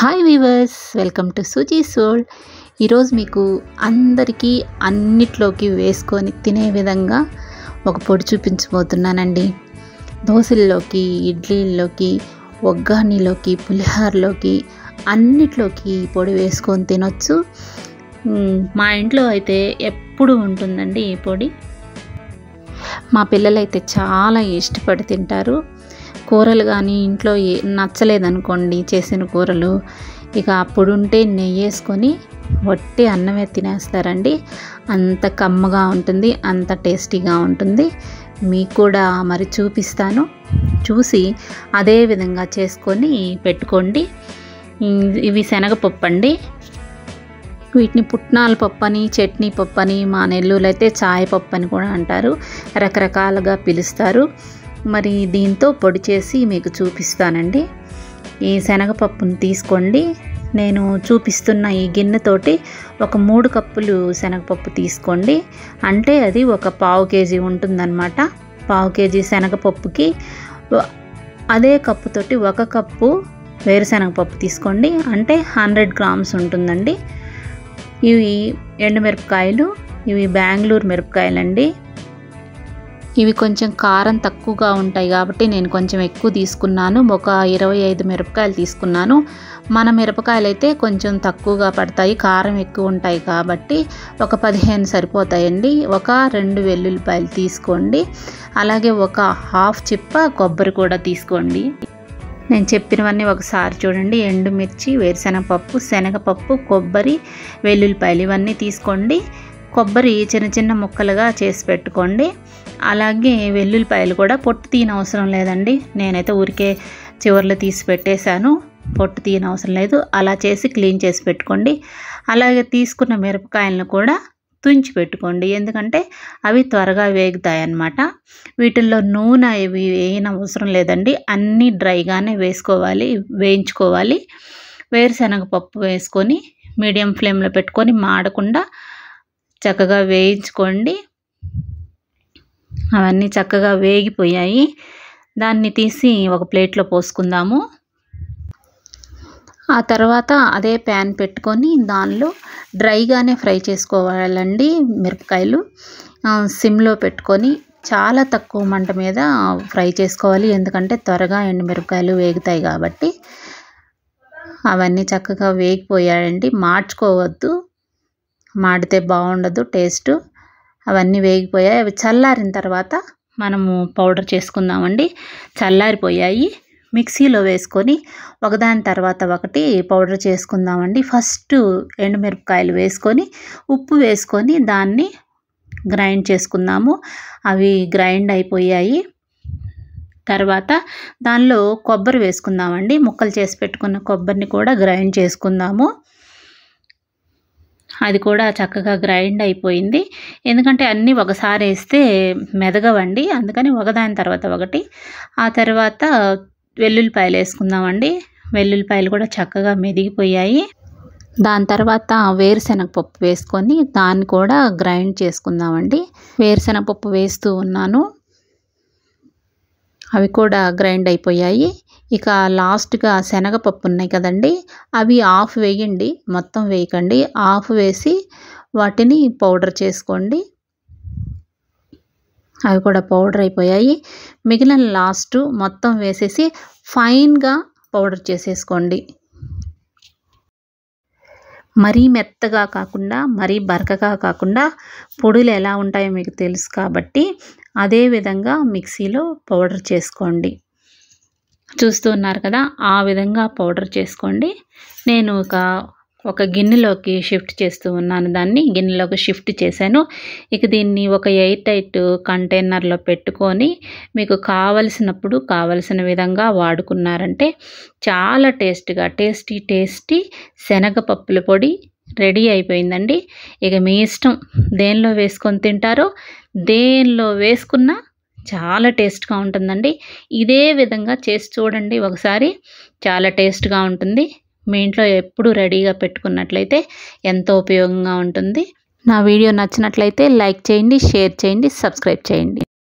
hi viewers welcome to Suji soul ఈరోజు మీకు అందరికీ అన్నిట్లోకి వేసుకొని తినే విధంగా ఒక పొడి చూపించబోతున్నానండి దోశల్లోకి ఇడ్లీల్లోకి ఒగ్గానిలోకి పులిహోరలోకి అన్నిట్లోకి ఈ పొడి వేసుకొని తినొచ్చు మ్, మా ఇంట్లో అయితే ఎప్పుడు ఉంటుందండి ఈ పొడి మా పిల్లలైతే చాలా ఇష్టపడి తింటారు కూరలు కానీ ఇంట్లో ఏ నచ్చలేదనుకోండి చేసిన కూరలు ఇక అప్పుడు ఉంటే నెయ్యి వేసుకొని వట్టి అన్నమే తినేస్తారండి అంత కమ్మగా ఉంటుంది అంత టేస్టీగా ఉంటుంది మీకు కూడా మరి చూపిస్తాను చూసి అదే విధంగా చేసుకొని పెట్టుకోండి ఇ- ఇవి శనగపప్పు అండి వీటిని పుట్నాల పప్పు అని చట్నీ పప్పు అని మా నెల్లూరులో అయితే చాయ్ పప్పు అని కూడా అంటారు రకరకాలుగా పిలుస్తారు మరి దీంతో పొడి చేసి మీకు చూపిస్తానండి ఈ శనగపప్పును తీసుకోండి నేను చూపిస్తున్న ఈ గిన్నెతోటి ఒక మూడు కప్పులు శనగపప్పు తీసుకోండి అంటే అది ఒక పావు కేజీ ఉంటుందన్నమాట పావు కేజీ శనగపప్పుకి వ- అదే కప్పుతోటి ఒక కప్పు వేరుశనగపప్పు తీసుకోండి అంటే హండ్రెడ్ గ్రామ్స్ ఉంటుందండి ఇవి ఎండుమిరపకాయలు ఇవి బెంగళూరు మిరపకాయలండి ఇవి కొంచెం కారం తక్కువగా ఉంటాయి కాబట్టి నేను కొంచెం ఎక్కువ తీసుకున్నాను ఒక ఇరవై ఐదు మిరపకాయలు తీసుకున్నాను మన మిరపకాయలు అయితే కొంచెం తక్కువగా పడతాయి కారం ఎక్కువ ఉంటాయి కాబట్టి ఒక పదిహేను సరిపోతాయండి ఒక రెండు వెల్లుల్లిపాయలు తీసుకోండి అలాగే ఒక హాఫ్ చిప్ప కొబ్బరి కూడా తీసుకోండి నేను చెప్పినవన్నీ ఒకసారి చూడండి ఎండుమిర్చి వేరుశనగపప్పు శనగపప్పు కొబ్బరి వెల్లుల్లిపాయలు ఇవన్నీ తీసుకోండి కొబ్బరి చిన్న చిన్న ముక్కలుగా చేసి పెట్టుకోండి అలాగే వెల్లుల్లిపాయలు కూడా పొట్టు తీయని అవసరం లేదండి నేనైతే ఊరికే చివర్లో తీసి పెట్టేశాను పొట్టు తీయని అవసరం లేదు అలా చేసి క్లీన్ చేసి పెట్టుకోండి అలాగే తీసుకున్న మిరపకాయలను కూడా తుంచి పెట్టుకోండి ఎందుకంటే అవి త్వరగా వేగుతాయి అన్నమాట వీటిల్లో నూనె ఇవి వేయని అవసరం లేదండి అన్నీ డ్రైగానే వేసుకోవాలి వేయించుకోవాలి వేరుశనగ పప్పు వేసుకొని మీడియం ఫ్లేమ్లో పెట్టుకొని మాడకుండా చక్కగా వేయించుకోండి అవన్నీ చక్కగా వేగిపోయాయి దాన్ని తీసి ఒక ప్లేట్లో పోసుకుందాము ఆ తర్వాత అదే ప్యాన్ పెట్టుకొని దానిలో డ్రైగానే ఫ్రై చేసుకోవాలండి మిరపకాయలు ఆ, సిమ్లో పెట్టుకొని చాలా తక్కువ మంట మీద ఫ్రై చేసుకోవాలి ఎందుకంటే త్వరగా ఎండుమిరపకాయలు వేగుతాయి కాబట్టి అవన్నీ చక్కగా వేగిపోయాయండి మార్చుకోవద్దు మాడితే బాగుండదు టేస్ట్ అవన్నీ వేగిపోయాయి అవి చల్లారిన తర్వాత మనము పౌడర్ చేసుకుందామండి చల్లారిపోయాయి మిక్సీలో వేసుకొని ఒకదాని తర్వాత ఒకటి పౌడర్ చేసుకుందామండి ఫస్ట్ ఎండుమిరపకాయలు వేసుకొని ఉప్పు వేసుకొని దాన్ని గ్రైండ్ చేసుకుందాము అవి గ్రైండ్ అయిపోయాయి తర్వాత దానిలో కొబ్బరి వేసుకుందామండి ముక్కలు చేసి పెట్టుకున్న కొబ్బరిని కూడా గ్రైండ్ చేసుకుందాము అది కూడా చక్కగా గ్రైండ్ అయిపోయింది ఎందుకంటే అన్నీ ఒకసారి వేస్తే మెదగవండి అందుకని ఒకదాని తర్వాత ఒకటి ఆ తర్వాత వెల్లుల్లిపాయలు వేసుకుందామండి వెల్లుల్లిపాయలు కూడా చక్కగా మెదిగిపోయాయి దాని తర్వాత వేరుశనగపప్పు వేసుకొని దాన్ని కూడా గ్రైండ్ చేసుకుందామండి వేరుశనగపప్పు వేస్తూ ఉన్నాను అవి కూడా గ్రైండ్ అయిపోయాయి ఇక లాస్ట్గా శనగపప్పు ఉన్నాయి కదండి అవి ఆఫ్ వేయండి మొత్తం వేయకండి ఆఫ్ వేసి వాటిని పౌడర్ చేసుకోండి అవి కూడా పౌడర్ అయిపోయాయి మిగిలిన లాస్ట్ మొత్తం వేసేసి ఫైన్గా పౌడర్ చేసేసుకోండి మరీ మెత్తగా కాకుండా మరీ బరకగా కాకుండా పొడులు ఎలా ఉంటాయో మీకు తెలుసు కాబట్టి అదే విధంగా మిక్సీలో పౌడర్ చేసుకోండి చూస్తూ ఉన్నారు కదా ఆ విధంగా పౌడర్ చేసుకోండి నేను ఒక ఒక గిన్నెలోకి షిఫ్ట్ చేస్తూ ఉన్నాను దాన్ని గిన్నెలోకి షిఫ్ట్ చేశాను ఇక దీన్ని ఒక ఎయిర్ టైట్ కంటైనర్లో పెట్టుకొని మీకు కావలసినప్పుడు కావలసిన విధంగా వాడుకున్నారంటే చాలా టేస్ట్గా టేస్టీ టేస్టీ శనగపప్పుల పొడి రెడీ అయిపోయిందండి ఇక మీ ఇష్టం దేనిలో వేసుకొని తింటారో దేనిలో వేసుకున్నా చాలా టేస్ట్గా ఉంటుందండి ఇదే విధంగా చేసి చూడండి ఒకసారి చాలా టేస్ట్గా ఉంటుంది మీ ఇంట్లో ఎప్పుడు రెడీగా పెట్టుకున్నట్లయితే ఎంతో ఉపయోగంగా ఉంటుంది నా వీడియో నచ్చినట్లయితే లైక్ చేయండి షేర్ చేయండి సబ్స్క్రైబ్ చేయండి